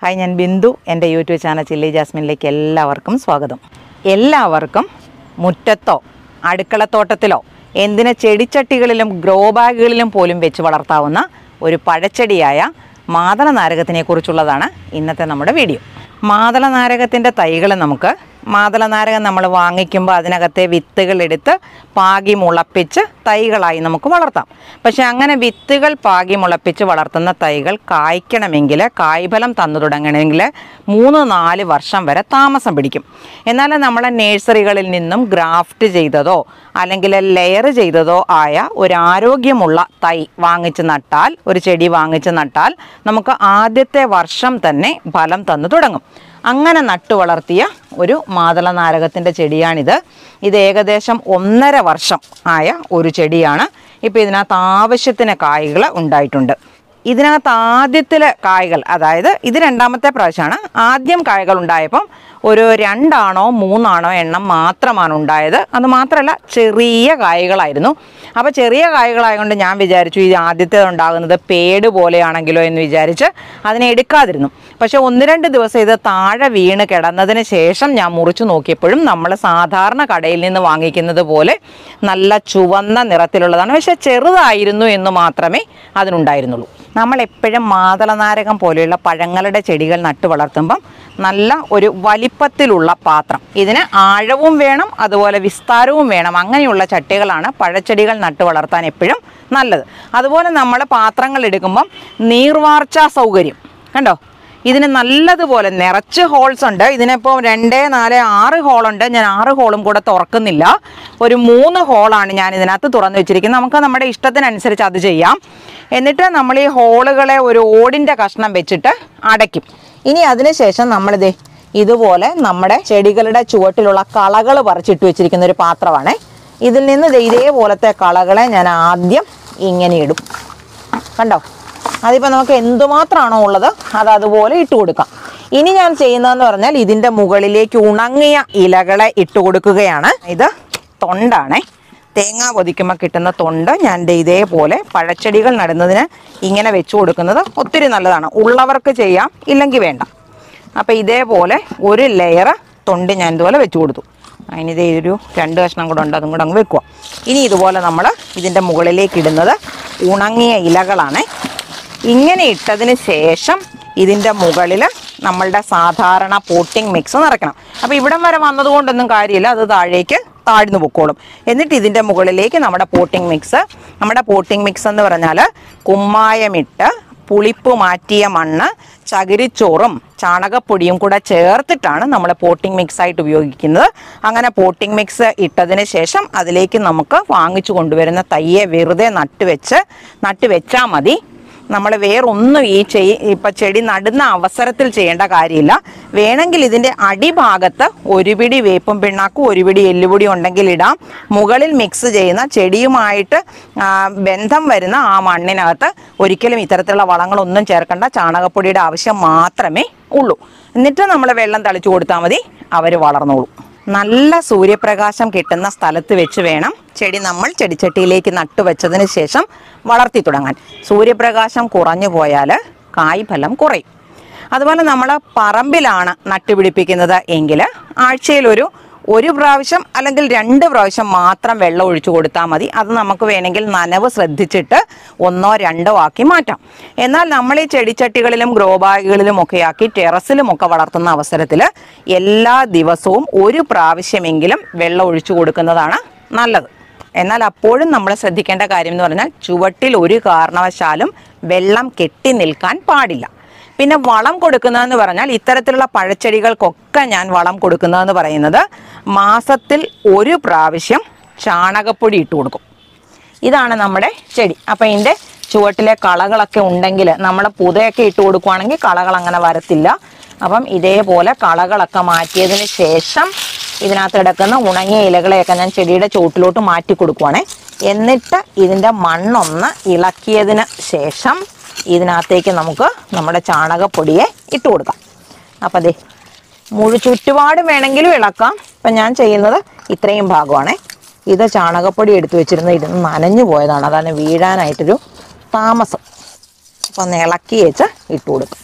hi ഞാൻ ബിന്ദു എൻ്റെ YouTube channel chilli ജാസ്മിനിലേക്ക് എല്ലാവർക്കും സ്വാഗതം എല്ലാവർക്കും മുറ്റത്തോ അടുക്കളത്തോട്ടത്തിലോ എന്തിന് ചെടിച്ചട്ടികളിലും ഗ്രോ ബാഗുകളിലും പോലും വെച്ച് വളർത്താവുന്ന ഒരു പഴച്ചെടിയായ മാതള നാരകത്തിനെ കുറിച്ചുള്ളതാണ് ഇന്നത്തെ നമ്മുടെ വീഡിയോ മാതള നാരകത്തിൻ്റെ തൈകൾ നമുക്ക് മാതള നാരകം നമ്മൾ വാങ്ങിക്കുമ്പോൾ അതിനകത്തെ വിത്തുകൾ എടുത്ത് പാകി മുളപ്പിച്ച് തൈകളായി നമുക്ക് വളർത്താം പക്ഷെ അങ്ങനെ വിത്തുകൾ പാകി മുളപ്പിച്ച് വളർത്തുന്ന തൈകൾ കായ്ക്കണമെങ്കിൽ കായ്ഫലം തന്നു തുടങ്ങണമെങ്കിൽ മൂന്ന് നാല് വർഷം വരെ താമസം പിടിക്കും എന്നാൽ നമ്മളെ നേഴ്സറികളിൽ നിന്നും ഗ്രാഫ്റ്റ് ചെയ്തതോ അല്ലെങ്കിൽ ലെയർ ചെയ്തതോ ആയ ഒരു ആരോഗ്യമുള്ള തൈ വാങ്ങിച്ച് നട്ടാൽ ഒരു ചെടി വാങ്ങിച്ച് നട്ടാൽ നമുക്ക് ആദ്യത്തെ വർഷം തന്നെ ഫലം തന്നു തുടങ്ങും അങ്ങനെ നട്ടു വളർത്തിയ ഒരു മാതള നാരകത്തിൻ്റെ ചെടിയാണിത് ഇത് ഏകദേശം ഒന്നര വർഷം ആയ ഒരു ചെടിയാണ് ഇപ്പോൾ ഇതിനകത്ത് ആവശ്യത്തിന് കായ്കൾ ഉണ്ടായിട്ടുണ്ട് ഇതിനകത്ത് ആദ്യത്തിലെ കായ്കൾ അതായത് ഇത് രണ്ടാമത്തെ പ്രാവശ്യമാണ് ആദ്യം കായ്കൾ ഉണ്ടായപ്പം ഒരു രണ്ടാണോ മൂന്നാണോ എണ്ണം മാത്രമാണ് ഉണ്ടായത് അത് മാത്രമല്ല ചെറിയ കായ്കളായിരുന്നു അപ്പോൾ ചെറിയ കായ്കളായതുകൊണ്ട് ഞാൻ വിചാരിച്ചു ഇത് ആദ്യത്തെ ഉണ്ടാകുന്നത് പേട് പോലെയാണെങ്കിലോ എന്ന് വിചാരിച്ച് അതിനെ എടുക്കാതിരുന്നു പക്ഷേ ഒന്ന് രണ്ട് ദിവസം ഇത് താഴെ വീണ് കിടന്നതിന് ശേഷം ഞാൻ മുറിച്ചു നോക്കിയപ്പോഴും നമ്മൾ സാധാരണ കടയിൽ നിന്ന് വാങ്ങിക്കുന്നത് പോലെ നല്ല ചുവന്ന നിറത്തിലുള്ളതാണ് പക്ഷേ ചെറുതായിരുന്നു എന്ന് മാത്രമേ അതിനുണ്ടായിരുന്നുള്ളൂ നമ്മൾ എപ്പോഴും മാതളനാരകം പോലെയുള്ള പഴങ്ങളുടെ ചെടികൾ നട്ടു വളർത്തുമ്പം നല്ല ഒരു വലിപ്പത്തിലുള്ള പാത്രം ഇതിന് ആഴവും വേണം അതുപോലെ വിസ്താരവും വേണം അങ്ങനെയുള്ള ചട്ടികളാണ് പഴച്ചെടികൾ നട്ടു വളർത്താൻ എപ്പോഴും നല്ലത് അതുപോലെ നമ്മൾ പാത്രങ്ങൾ എടുക്കുമ്പം നീർവാർച്ചാ സൗകര്യം കണ്ടോ ഇതിന് നല്ലതുപോലെ നിറച്ച് ഹോൾസ് ഉണ്ട് ഇതിനിപ്പോൾ രണ്ട് നാല് ആറ് ഹോളുണ്ട് ഞാൻ ആറ് ഹോളും കൂടെ തുറക്കുന്നില്ല ഒരു മൂന്ന് ഹോളാണ് ഞാൻ ഇതിനകത്ത് തുറന്നു വെച്ചിരിക്കുന്നത് നമുക്ക് നമ്മുടെ ഇഷ്ടത്തിനനുസരിച്ച് അത് ചെയ്യാം എന്നിട്ട് നമ്മൾ ഈ ഹോളുകളെ ഒരു ഓടിൻ്റെ കഷ്ണം വെച്ചിട്ട് അടയ്ക്കും ഇനി അതിനുശേഷം നമ്മളിത് ഇതുപോലെ നമ്മുടെ ചെടികളുടെ ചുവട്ടിലുള്ള കളകൾ പറിച്ചിട്ട് വെച്ചിരിക്കുന്ന ഒരു പാത്രമാണ് ഇതിൽ നിന്ന് ദേ ഇതേപോലത്തെ കളകളെ ഞാൻ ആദ്യം ഇങ്ങനെ ഇടും കണ്ടോ അതിപ്പോൾ നമുക്ക് എന്തുമാത്രമാണോ ഉള്ളത് അത് അതുപോലെ ഇട്ട് കൊടുക്കാം ഇനി ഞാൻ ചെയ്യുന്നതെന്ന് പറഞ്ഞാൽ ഇതിൻ്റെ മുകളിലേക്ക് ഉണങ്ങിയ ഇലകളെ ഇട്ട് കൊടുക്കുകയാണ് ഇത് തൊണ്ടാണേ തേങ്ങ പൊതിക്കുമ്പോൾ കിട്ടുന്ന തൊണ്ട് ഞാൻ ദേ ഇതേപോലെ പഴച്ചെടികൾ നടുന്നതിന് ഇങ്ങനെ വെച്ച് കൊടുക്കുന്നത് ഒത്തിരി നല്ലതാണ് ഉള്ളവർക്ക് ചെയ്യാം ഇല്ലെങ്കിൽ വേണ്ട അപ്പോൾ ഇതേപോലെ ഒരു ലെയർ തൊണ്ട് ഞാൻ ഇതുപോലെ വെച്ച് കൊടുത്തു അതിനിത് ഒരു രണ്ട് കഷ്ണം കൂടെ ഉണ്ട് അതും കൂടെ അങ്ങ് വെക്കുക ഇനി ഇതുപോലെ നമ്മൾ ഇതിൻ്റെ മുകളിലേക്ക് ഇടുന്നത് ഉണങ്ങിയ ഇലകളാണ് ഇങ്ങനെ ഇട്ടതിന് ശേഷം ഇതിൻ്റെ മുകളിൽ നമ്മളുടെ സാധാരണ പോട്ടിംഗ് മിക്സ് നിറയ്ക്കണം അപ്പോൾ ഇവിടം വരെ വന്നതുകൊണ്ടൊന്നും കാര്യമില്ല അത് താഴേക്ക് താഴ്ന്നു പൊക്കോളും എന്നിട്ട് ഇതിൻ്റെ മുകളിലേക്ക് നമ്മുടെ പോട്ടിംഗ് മിക്സ് നമ്മുടെ പോട്ടിംഗ് മിക്സ് എന്ന് പറഞ്ഞാൽ കുമ്മായമിട്ട് പുളിപ്പ് മാറ്റിയ മണ്ണ് ചകിരിച്ചോറും ചാണകപ്പൊടിയും കൂടെ ചേർത്തിട്ടാണ് നമ്മൾ പോട്ടിംഗ് മിക്സ് ആയിട്ട് ഉപയോഗിക്കുന്നത് അങ്ങനെ പോട്ടിംഗ് മിക്സ് ഇട്ടതിന് ശേഷം അതിലേക്ക് നമുക്ക് വാങ്ങിച്ചു കൊണ്ടുവരുന്ന തയ്യെ വെറുതെ നട്ടുവെച്ച് നട്ടുവെച്ചാൽ മതി നമ്മൾ വേറൊന്നും ഈ ചെയ് ഇപ്പം ചെടി നടുന്ന അവസരത്തിൽ ചെയ്യേണ്ട കാര്യമില്ല വേണമെങ്കിൽ ഇതിൻ്റെ അടിഭാഗത്ത് ഒരു പിടി വേപ്പും പിണ്ണാക്കും ഒരു പിടി എല്ലുപൊടി ഉണ്ടെങ്കിൽ ഇടാം മുകളിൽ മിക്സ് ചെയ്യുന്ന ചെടിയുമായിട്ട് ആ, ബന്ധം വരുന്ന ആ മണ്ണിനകത്ത് ഒരിക്കലും ഇത്തരത്തിലുള്ള വളങ്ങളൊന്നും ചേർക്കേണ്ട ചാണകപ്പൊടിയുടെ ആവശ്യം മാത്രമേ ഉള്ളൂ എന്നിട്ട് നമ്മൾ വെള്ളം തളിച്ചു കൊടുത്താൽ മതി അവർ വളർന്നോളും നല്ല സൂര്യപ്രകാശം കിട്ടുന്ന സ്ഥലത്ത് വെച്ച് വേണം ചെടി നമ്മൾ ചെടിച്ചട്ടിയിലേക്ക് നട്ടുവെച്ചതിന് ശേഷം വളർത്തി തുടങ്ങാൻ സൂര്യപ്രകാശം കുറഞ്ഞു പോയാൽ കായ്ഫലം കുറയും അതുപോലെ നമ്മൾ പറമ്പിലാണ് നട്ടുപിടിപ്പിക്കുന്നത് എങ്കിൽ ആഴ്ചയിലൊരു ഒരു പ്രാവശ്യം അല്ലെങ്കിൽ രണ്ട് പ്രാവശ്യം മാത്രം വെള്ളം ഒഴിച്ചു കൊടുത്താൽ മതി അത് നമുക്ക് വേണമെങ്കിൽ നനവ് ശ്രദ്ധിച്ചിട്ട് ഒന്നോ രണ്ടോ ആക്കി മാറ്റാം എന്നാൽ നമ്മൾ ഈ ചെടിച്ചട്ടികളിലും ഗ്രോ ബാഗുകളിലും ഒക്കെ ആക്കി ടെറസിലും ഒക്കെ വളർത്തുന്ന അവസരത്തിൽ എല്ലാ ദിവസവും ഒരു പ്രാവശ്യമെങ്കിലും വെള്ളം ഒഴിച്ചു കൊടുക്കുന്നതാണ് നല്ലത് എന്നാൽ അപ്പോഴും നമ്മൾ ശ്രദ്ധിക്കേണ്ട കാര്യം എന്ന് പറഞ്ഞാൽ ചുവട്ടിൽ ഒരു കാരണവശാലും വെള്ളം കെട്ടി നിൽക്കാൻ പാടില്ല പിന്നെ വളം കൊടുക്കുന്നതെന്ന് പറഞ്ഞാൽ ഇത്തരത്തിലുള്ള പഴച്ചെടികൾക്കൊക്കെ ഞാൻ വളം കൊടുക്കുന്നതെന്ന് പറയുന്നത് മാസത്തിൽ ഒരു പ്രാവശ്യം ചാണകപ്പൊടി ഇട്ട് കൊടുക്കും ഇതാണ് നമ്മുടെ ചെടി അപ്പം ഇതിൻ്റെ ചുവട്ടിലെ കളകളൊക്കെ ഉണ്ടെങ്കിൽ നമ്മൾ പുതയൊക്കെ ഇട്ട് കൊടുക്കുവാണെങ്കിൽ കളകൾ അങ്ങനെ വരത്തില്ല അപ്പം ഇതേപോലെ കളകളൊക്കെ മാറ്റിയതിന് ശേഷം ഇതിനകത്ത് കിടക്കുന്ന ഉണങ്ങിയ ഇലകളെയൊക്കെ ഞാൻ ചെടിയുടെ ചുവട്ടിലോട്ട് മാറ്റി കൊടുക്കുവാണേ എന്നിട്ട് ഇതിൻ്റെ മണ്ണൊന്ന് ഇളക്കിയതിന് ശേഷം ഇതിനകത്തേക്ക് നമുക്ക് നമ്മുടെ ചാണകപ്പൊടിയെ ഇട്ട് കൊടുക്കാം അപ്പം അതെ മുഴു ചുറ്റുപാടും വേണമെങ്കിലും ഇളക്കാം ഇപ്പം ഞാൻ ചെയ്യുന്നത് ഇത്രയും ഭാഗമാണേ ഇത് ചാണകപ്പൊടി എടുത്തു വെച്ചിരുന്ന് ഇരുന്ന് നനഞ്ഞു പോയതാണ് അതാണ് വീഴാനായിട്ടൊരു താമസം അപ്പം ഒന്ന് ഇളക്കി വെച്ച് ഇട്ട് കൊടുക്കും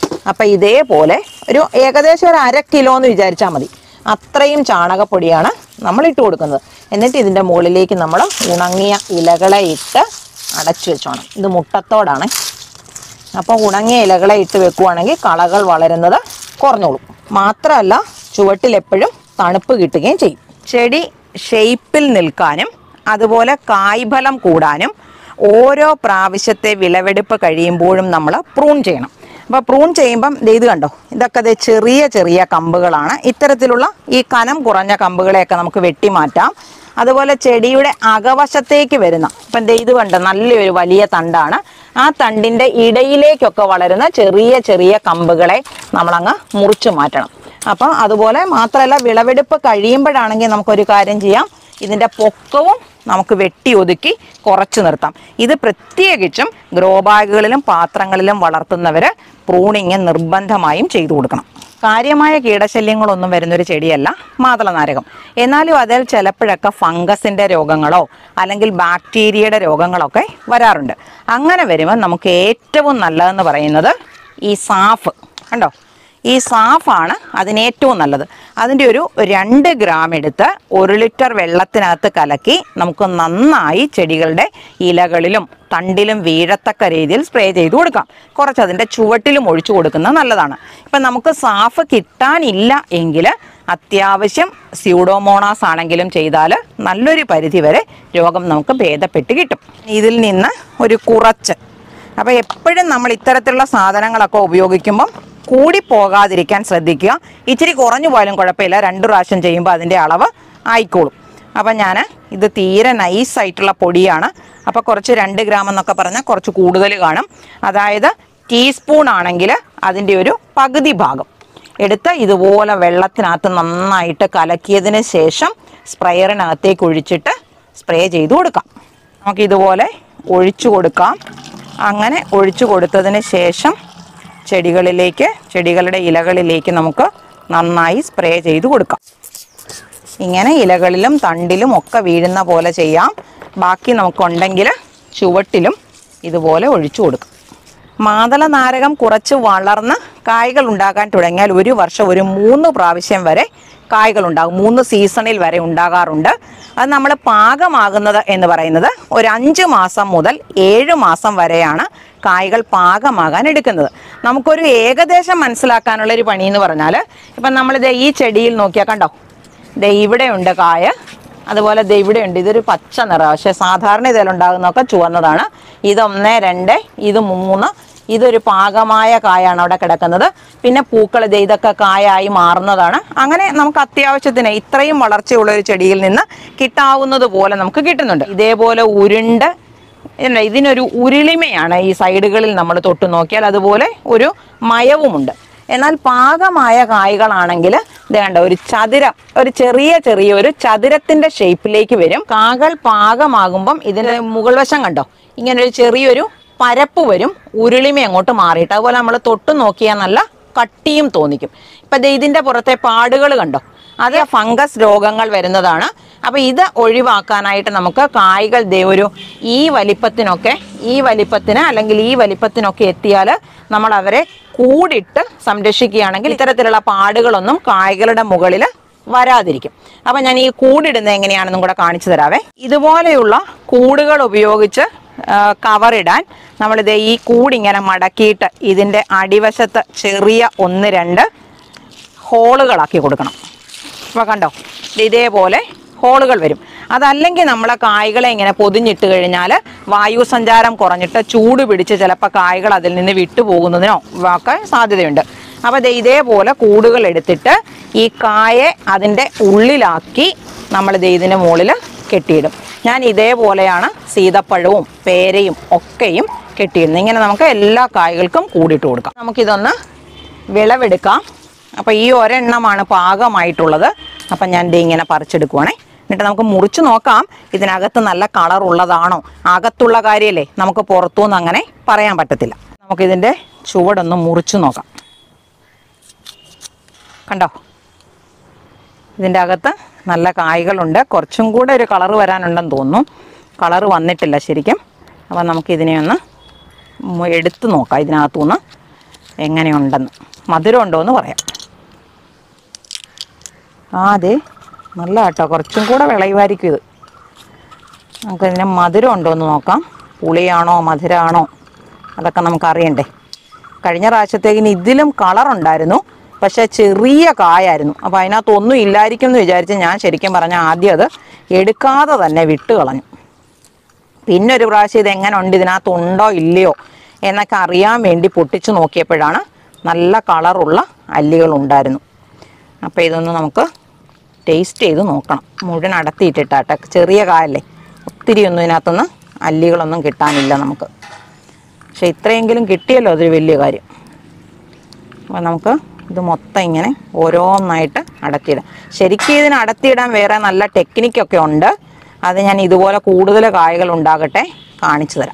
അപ്പം ഇതേപോലെ ഒരു ഏകദേശം ഒരു അര കിലോ എന്ന് വിചാരിച്ചാൽ മതി അത്രയും ചാണകപ്പൊടിയാണ് നമ്മൾ ഇട്ട് കൊടുക്കുന്നത് എന്നിട്ട് ഇതിൻ്റെ മുകളിലേക്ക് നമ്മൾ ഉണങ്ങിയ ഇലകളെ ഇട്ട് അടച്ചു വെച്ചോണം ഇത് മുട്ടത്തോടാണ് അപ്പോൾ ഉണങ്ങിയ ഇലകളെ ഇട്ട് വെക്കുവാണെങ്കിൽ കളകൾ വളരുന്നത് കുറഞ്ഞോളും മാത്രമല്ല ചുവട്ടിൽ എപ്പോഴും തണുപ്പ് കിട്ടുകയും ചെയ്യും ചെടി ഷെയ്പ്പിൽ നിൽക്കാനും അതുപോലെ കായ്ഫലം കൂടാനും ഓരോ പ്രാവശ്യത്തെ വിളവെടുപ്പ് കഴിയുമ്പോഴും നമ്മൾ പ്രൂൺ ചെയ്യണം അപ്പോൾ പ്രൂൺ ചെയ്യുമ്പം ദേ ഇത് കണ്ടോ ഇതൊക്കെ ദേ ചെറിയ ചെറിയ കമ്പുകളാണ് ഇത്തരത്തിലുള്ള ഈ കനം കുറഞ്ഞ കമ്പുകളെയൊക്കെ നമുക്ക് വെട്ടിമാറ്റാം അതുപോലെ ചെടിയുടെ അകവശത്തേക്ക് വരുന്ന ഇപ്പം ദേ ഇത് കണ്ടോ നല്ലൊരു വലിയ തണ്ടാണ് ആ തണ്ടിൻ്റെ ഇടയിലേക്കൊക്കെ വളരുന്ന ചെറിയ ചെറിയ കമ്പുകളെ നമ്മളങ്ങ് മുറിച്ചു മാറ്റണം അപ്പം അതുപോലെ മാത്രമല്ല വിളവെടുപ്പ് കഴിയുമ്പോഴാണെങ്കിൽ നമുക്കൊരു കാര്യം ചെയ്യാം ഇതിൻ്റെ പൊക്കവും നമുക്ക് വെട്ടി ഒതുക്കി കുറച്ച് നിർത്താം ഇത് പ്രത്യേകിച്ചും ഗ്രോ ബാഗുകളിലും പാത്രങ്ങളിലും വളർത്തുന്നവർ പ്രൂണിങ് നിർബന്ധമായും ചെയ്തു കൊടുക്കണം കാര്യമായ കീടശല്യങ്ങളൊന്നും വരുന്നൊരു ചെടിയല്ല മാതളനാരകം എന്നാലും അതിൽ ചിലപ്പോഴൊക്കെ ഫംഗസിൻ്റെ രോഗങ്ങളോ അല്ലെങ്കിൽ ബാക്ടീരിയയുടെ രോഗങ്ങളൊക്കെ വരാറുണ്ട് അങ്ങനെ വരുമ്പോൾ നമുക്ക് ഏറ്റവും നല്ലതെന്ന് പറയുന്നത് ഈ സാഫ് കണ്ടോ ഈ സാഫാണ് അതിന് ഏറ്റവും നല്ലത് അതിൻ്റെ ഒരു രണ്ട് ഗ്രാം എടുത്ത് ഒരു ലിറ്റർ വെള്ളത്തിനകത്ത് കലക്കി നമുക്ക് നന്നായി ചെടികളുടെ ഇലകളിലും തണ്ടിലും വീഴത്തക്ക രീതിയിൽ സ്പ്രേ ചെയ്ത് കൊടുക്കാം കുറച്ച് അതിൻ്റെ ചുവട്ടിലും ഒഴിച്ചു കൊടുക്കുന്നത് നല്ലതാണ് ഇപ്പം നമുക്ക് സാഫ് കിട്ടാനില്ല എങ്കിൽ അത്യാവശ്യം സ്യൂഡോമോണാസ് ആണെങ്കിലും ചെയ്താൽ നല്ലൊരു പരിധി വരെ രോഗം നമുക്ക് ഭേദപ്പെട്ട് കിട്ടും ഇതിൽ നിന്ന് ഒരു കുറച്ച് അപ്പോൾ എപ്പോഴും നമ്മൾ ഇത്തരത്തിലുള്ള സാധനങ്ങളൊക്കെ ഉപയോഗിക്കുമ്പം കൂടി പോകാതിരിക്കാൻ ശ്രദ്ധിക്കുക ഇച്ചിരി കുറഞ്ഞു പോയാലും കുഴപ്പമില്ല രണ്ട് പ്രാവശ്യം ചെയ്യുമ്പോൾ അതിൻ്റെ അളവ് ആയിക്കോളും അപ്പം ഞാൻ ഇത് തീരെ നൈസായിട്ടുള്ള പൊടിയാണ് അപ്പോൾ കുറച്ച് രണ്ട് ഗ്രാം എന്നൊക്കെ പറഞ്ഞാൽ കുറച്ച് കൂടുതൽ കാണും അതായത് ടീസ്പൂൺ ആണെങ്കിൽ അതിൻ്റെ ഒരു പകുതി ഭാഗം എടുത്ത് ഇതുപോലെ വെള്ളത്തിനകത്ത് നന്നായിട്ട് കലക്കിയതിന് ശേഷം സ്പ്രെയറിനകത്തേക്ക് ഒഴിച്ചിട്ട് സ്പ്രേ ചെയ്ത് കൊടുക്കാം നമുക്ക് ഇതുപോലെ ഒഴിച്ചു കൊടുക്കാം അങ്ങനെ ഒഴിച്ചു കൊടുത്തതിന് ശേഷം ചെടികളിലേക്ക് ചെടികളുടെ ഇലകളിലേക്ക് നമുക്ക് നന്നായി സ്പ്രേ ചെയ്ത് കൊടുക്കാം ഇങ്ങനെ ഇലകളിലും തണ്ടിലും ഒക്കെ വീഴുന്ന പോലെ ചെയ്യാം ബാക്കി നമുക്കുണ്ടെങ്കിൽ ചുവട്ടിലും ഇതുപോലെ ഒഴിച്ചു കൊടുക്കാം മാതള നാരകം കുറച്ച് വളർന്ന് കായ്കൾ ഉണ്ടാകാൻ തുടങ്ങിയാൽ ഒരു വർഷം ഒരു മൂന്ന് പ്രാവശ്യം വരെ കായ്കൾ ഉണ്ടാകും മൂന്ന് സീസണിൽ വരെ ഉണ്ടാകാറുണ്ട് അത് നമ്മൾ പാകമാകുന്നത് എന്ന് പറയുന്നത് ഒരു അഞ്ച് മാസം മുതൽ ഏഴ് മാസം വരെയാണ് കായ്കൾ പാകമാകാൻ എടുക്കുന്നത് നമുക്കൊരു ഏകദേശം മനസ്സിലാക്കാനുള്ള ഒരു പണി എന്ന് പറഞ്ഞാൽ ഇപ്പം നമ്മളിത് ഈ ചെടിയിൽ നോക്കിയാൽ കണ്ടോ ദേ ഇവിടെയുണ്ട് കായ അതുപോലെ ദേ ഇവിടെയുണ്ട് ഇതൊരു പച്ച നിറം പക്ഷേ സാധാരണ ഇതിലുണ്ടാകുന്നതൊക്കെ ചുവന്നതാണ് ഇതൊന്ന് രണ്ട് ഇത് മൂന്ന് ഇതൊരു പാകമായ കായാണ് അവിടെ കിടക്കുന്നത് പിന്നെ പൂക്കൾ ദേ ഇതൊക്കെ കായായി മാറുന്നതാണ് അങ്ങനെ നമുക്ക് അത്യാവശ്യത്തിന് ഇത്രയും വളർച്ചയുള്ള ഒരു ചെടിയിൽ നിന്ന് കിട്ടാവുന്നത് പോലെ നമുക്ക് കിട്ടുന്നുണ്ട് ഇതേപോലെ ഉരുണ്ട് ഇല്ല, ഇതിനൊരു ഉരുളിമയാണ് ഈ സൈഡുകളിൽ നമ്മൾ തൊട്ട് നോക്കിയാൽ അതുപോലെ ഒരു മയവുമുണ്ട് എന്നാൽ പാകമായ കായ്കളാണെങ്കിൽ ഇത് കണ്ട ഒരു ചതുരം ഒരു ചെറിയ ചെറിയ ഒരു ചതുരത്തിന്റെ ഷേപ്പിലേക്ക് വരും കാകൾ പാകമാകുമ്പം ഇതിന്റെ മുകൾ വശം കണ്ടോ ഇങ്ങനെ ഒരു ചെറിയൊരു പരപ്പ് വരും ഉരുളിമ അങ്ങോട്ട് മാറിയിട്ട് അതുപോലെ നമ്മൾ തൊട്ട് നോക്കിയാൽ നല്ല കട്ടിയും തോന്നിക്കും ഇപ്പൊ ദേ ഇതിന്റെ പുറത്തെ പാടുകൾ കണ്ടോ അത് ഫംഗസ് രോഗങ്ങൾ വരുന്നതാണ് അപ്പൊ ഇത് ഒഴിവാക്കാനായിട്ട് നമുക്ക് കായ്കൾ ദേ ഒരു ഈ വലിപ്പത്തിനൊക്കെ ഈ വലിപ്പത്തിന് അല്ലെങ്കിൽ ഈ വലിപ്പത്തിനൊക്കെ എത്തിയാൽ നമ്മൾ അവരെ കൂടിട്ട് സംരക്ഷിക്കുകയാണെങ്കിൽ ഇത്തരത്തിലുള്ള പാടുകളൊന്നും കായ്കളുടെ മുകളിൽ വരാതിരിക്കും അപ്പൊ ഞാൻ ഈ കൂടിടുന്നത് എങ്ങനെയാണെന്നും കൂടെ കാണിച്ചു തരാവേ ഇതുപോലെയുള്ള കൂടുകൾ ഉപയോഗിച്ച് കവറിടാൻ നമ്മളിത് ഈ കൂടിങ്ങനെ മടക്കിയിട്ട് ഇതിൻ്റെ അടിവശത്ത് ചെറിയ ഒന്ന് രണ്ട് ഹോളുകളാക്കി കൊടുക്കണം ഇപ്പോൾ കണ്ടോ ദേ ഇതേപോലെ ഹോളുകൾ വരും അതല്ലെങ്കിൽ നമ്മളെ കായ്കളെ ഇങ്ങനെ പൊതിഞ്ഞിട്ട് കഴിഞ്ഞാൽ വായു സഞ്ചാരം കുറഞ്ഞിട്ട് ചൂട് പിടിച്ച് ചിലപ്പോൾ കായ്കൾ അതിൽ നിന്ന് വിട്ടുപോകുന്നതിനോ ഒക്കെ സാധ്യതയുണ്ട് അപ്പോൾ ദേ ഇതേപോലെ കൂടുകൾ എടുത്തിട്ട് ഈ കായെ അതിൻ്റെ ഉള്ളിലാക്കി നമ്മൾ ദേ ഇതിന് മുകളിൽ കെട്ടിയിടും ഞാൻ ഇതേപോലെയാണ് സീതപ്പഴവും പേരയും ഒക്കെയും കെട്ടിയിടുന്നത് ഇങ്ങനെ നമുക്ക് എല്ലാ കായ്കൾക്കും കൂടിയിട്ട് കൊടുക്കാം നമുക്കിതൊന്ന് വിളവെടുക്കാം അപ്പോൾ ഈ ഒരെണ്ണമാണ് പാകമായിട്ടുള്ളത് അപ്പം ഞാൻ ദേ ഇങ്ങനെ പറിച്ചെടുക്കുവാണേ എന്നിട്ട് നമുക്ക് മുറിച്ച് നോക്കാം ഇതിനകത്ത് നല്ല കളർ ഉള്ളതാണോ അകത്തുള്ള കാര്യമല്ലേ നമുക്ക് പുറത്തുനിന്ന് അങ്ങനെ പറയാൻ പറ്റത്തില്ല നമുക്കിതിൻ്റെ ചുവടൊന്ന് മുറിച്ച് നോക്കാം കണ്ടോ ഇതിൻ്റെ അകത്ത് നല്ല കായ്കളുണ്ട് കുറച്ചും കൂടെ ഒരു കളറ് വരാനുണ്ടെന്ന് തോന്നുന്നു കളറ് വന്നിട്ടില്ല ശരിക്കും അപ്പം നമുക്കിതിനെ ഒന്ന് മു- എടുത്ത് നോക്കാം ഇതിനകത്തുനിന്ന് എങ്ങനെയുണ്ടെന്ന് മധുരം ഉണ്ടോ എന്ന് പറയാം ആ അതെ നല്ല കേട്ടോ കുറച്ചും കൂടെ വിളയുമായിരിക്കും ഇത് നമുക്ക് ഇതിന് മധുരം ഉണ്ടോ എന്ന് നോക്കാം പുളിയാണോ മധുരമാണോ അതൊക്കെ നമുക്ക് അറിയണ്ടേ കഴിഞ്ഞ പ്രാവശ്യത്തേക്കിന് ഇതിലും കളറുണ്ടായിരുന്നു പക്ഷേ ചെറിയ കായായിരുന്നു അപ്പോൾ അതിനകത്ത് ഒന്നും ഇല്ലായിരിക്കും എന്ന് വിചാരിച്ച് ഞാൻ ശരിക്കും പറഞ്ഞാൽ ആദ്യം അത് എടുക്കാതെ തന്നെ വിട്ട് കളഞ്ഞു പിന്നെ ഒരു പ്രാവശ്യം ഇത് എങ്ങനെ ഉണ്ട് ഇതിനകത്ത് ഉണ്ടോ ഇല്ലയോ എന്നൊക്കെ അറിയാൻ വേണ്ടി പൊട്ടിച്ചു നോക്കിയപ്പോഴാണ് നല്ല കളറുള്ള അല്ലികൾ ഉണ്ടായിരുന്നു അപ്പോൾ ഇതൊന്ന് നമുക്ക് ടേസ്റ്റ് ചെയ്ത് നോക്കണം മുഴുവൻ അടത്തിയിട്ടിട്ടാട്ടെ ചെറിയ കായല്ലേ ഒത്തിരി ഒന്നും ഇതിനകത്തുനിന്ന് അല്ലികളൊന്നും കിട്ടാനില്ല നമുക്ക് പക്ഷെ ഇത്രയെങ്കിലും കിട്ടിയല്ലോ അതൊരു വലിയ കാര്യം അപ്പോൾ നമുക്ക് ഇത് മൊത്തം ഇങ്ങനെ ഓരോന്നായിട്ട് അടത്തിയിടാം ശരിക്കും ഇതിന് അടത്തിയിടാൻ വേറെ നല്ല ടെക്നിക്കൊക്കെ ഉണ്ട് അത് ഞാൻ ഇതുപോലെ കൂടുതൽ കായകൾ ഉണ്ടാകട്ടെ കാണിച്ചു തരാം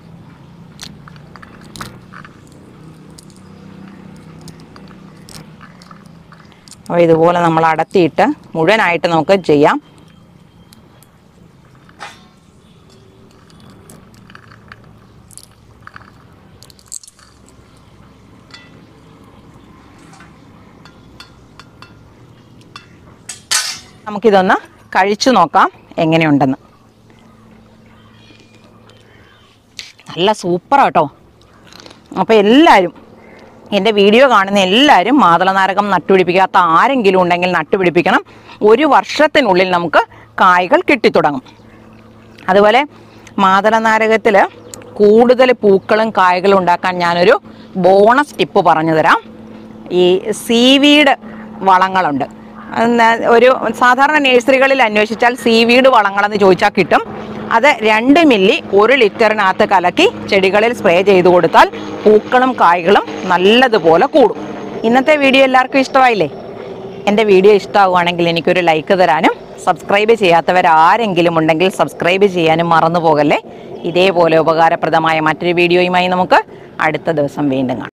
അപ്പോൾ ഇതുപോലെ നമ്മൾ അടത്തിയിട്ട് മുഴുവനായിട്ട് നമുക്ക് ചെയ്യാം നമുക്കിതൊന്ന് കഴിച്ചു നോക്കാം എങ്ങനെയുണ്ടെന്ന് നല്ല സൂപ്പറാട്ടോ അപ്പോൾ എല്ലാവരും എൻ്റെ വീഡിയോ കാണുന്ന എല്ലാവരും മാതളനാരകം നട്ടുപിടിപ്പിക്കാത്ത ആരെങ്കിലും ഉണ്ടെങ്കിൽ നട്ടുപിടിപ്പിക്കണം ഒരു വർഷത്തിനുള്ളിൽ നമുക്ക് കായ്കൾ കിട്ടിത്തുടങ്ങും അതുപോലെ മാതളനാരകത്തിൽ കൂടുതൽ പൂക്കളും കായ്കളും ഉണ്ടാക്കാൻ ഞാനൊരു ബോണസ് ടിപ്പ് പറഞ്ഞു തരാം ഈ സീവീഡ് വളങ്ങളുണ്ട് എന്നാ ഒരു സാധാരണ നഴ്സറികളിൽ അന്വേഷിച്ചാൽ സീവീഡ് വളങ്ങളെന്ന് ചോദിച്ചാൽ കിട്ടും അത് രണ്ട് മില്ലി ഒരു ലിറ്ററിനകത്ത് കലക്കി ചെടികളിൽ സ്പ്രേ ചെയ്ത് കൊടുത്താൽ പൂക്കളും കായ്കളും നല്ലതുപോലെ കൂടും ഇന്നത്തെ വീഡിയോ എല്ലാവർക്കും ഇഷ്ടമായില്ലേ എൻ്റെ വീഡിയോ ഇഷ്ടമാവുകയാണെങ്കിൽ എനിക്കൊരു ലൈക്ക് തരാനും സബ്സ്ക്രൈബ് ചെയ്യാത്തവർ ആരെങ്കിലും ഉണ്ടെങ്കിൽ സബ്സ്ക്രൈബ് ചെയ്യാനും മറന്നു പോകല്ലേ ഇതേപോലെ ഉപകാരപ്രദമായ മറ്റൊരു വീഡിയോയുമായി നമുക്ക് അടുത്ത ദിവസം വീണ്ടും കാണാം